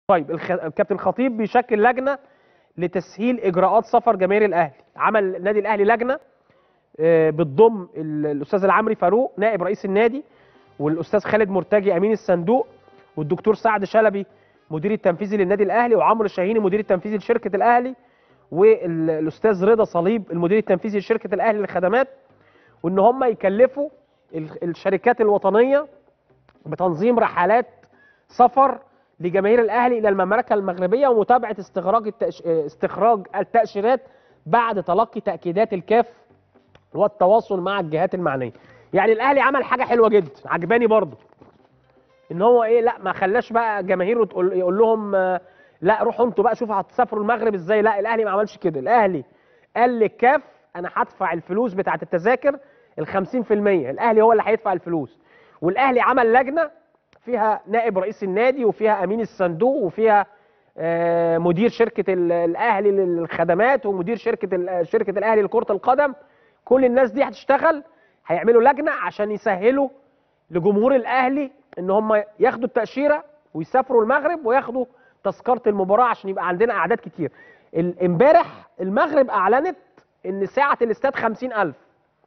طيب الخ... الكابتن خطيب بيشكل لجنه لتسهيل اجراءات سفر جماهير الاهلي عمل النادي الاهلي لجنه آه، بتضم ال- الاستاذ العمري فاروق نائب رئيس النادي والاستاذ خالد مرتجي امين الصندوق والدكتور سعد شلبي مدير التنفيذي للنادي الاهلي وعمرو الشاهيني مدير التنفيذي لشركه الاهلي والاستاذ رضا صليب المدير التنفيذي لشركه الاهلي للخدمات وان هم يكلفوا ال- الشركات الوطنيه بتنظيم رحلات سفر لجماهير الاهلي الى المملكه المغربيه ومتابعه استخراج التأش... استخراج التاشيرات بعد تلقي تاكيدات الكاف والتواصل مع الجهات المعنيه. يعني الاهلي عمل حاجه حلوه جدا عجباني برضه. ان هو ايه لا ما خلاش بقى جماهيره تقول يقول لهم آه، لا روحوا انتوا بقى شوفوا هتسافروا المغرب ازاي لا الاهلي ما عملش كده الاهلي قال للكاف انا هدفع الفلوس بتاعت التذاكر ال 50% الاهلي هو اللي هيدفع الفلوس والاهلي عمل لجنه فيها نائب رئيس النادي وفيها امين الصندوق وفيها آه، مدير شركه ال- الاهلي للخدمات ومدير شركه ال- شركه الاهلي لكره القدم كل الناس دي هتشتغل هيعملوا لجنه عشان يسهلوا لجمهور الاهلي ان هم ياخدوا التاشيره ويسافروا المغرب وياخدوا تذكره المباراه عشان يبقى عندنا اعداد كتير ال- امبارح المغرب اعلنت ان سعه الاستاد 50000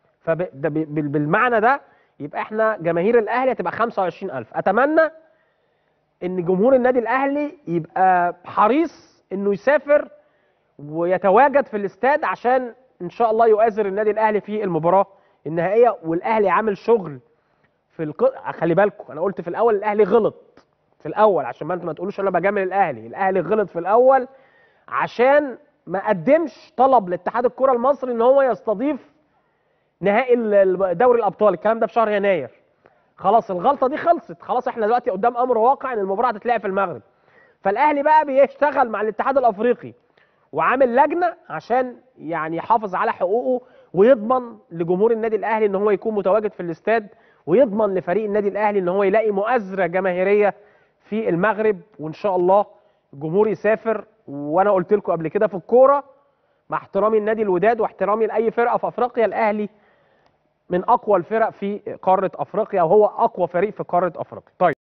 فبالمعنى ده يبقى احنا جماهير الاهلي هتبقى 25000 اتمنى ان جمهور النادي الاهلي يبقى حريص انه يسافر ويتواجد في الاستاد عشان ان شاء الله يؤازر النادي الاهلي في المباراه النهائيه والاهلي عامل شغل في الق... خلي بالكم انا قلت في الاول الاهلي غلط في الاول عشان ما انتوا ما تقولوش انا بجامل الاهلي الاهلي غلط في الاول عشان ما قدمش طلب لاتحاد الكره المصري ان هو يستضيف نهائي ال- ال- دوري الابطال الكلام ده في شهر يناير خلاص الغلطه دي خلصت خلاص احنا دلوقتي قدام امر واقع ان المباراه هتتلعب في المغرب فالاهلي بقى بيشتغل مع الاتحاد الافريقي وعامل لجنه عشان يعني يحافظ على حقوقه ويضمن لجمهور النادي الاهلي ان هو يكون متواجد في الاستاد ويضمن لفريق النادي الاهلي ان هو يلاقي مؤازره جماهيريه في المغرب وان شاء الله الجمهور يسافر وانا قلت لكم قبل كده في الكوره مع احترامي لنادي الوداد واحترامي لاي فرقه في افريقيا الاهلي من اقوى الفرق في قاره افريقيا وهو اقوى فريق في قاره افريقيا طيب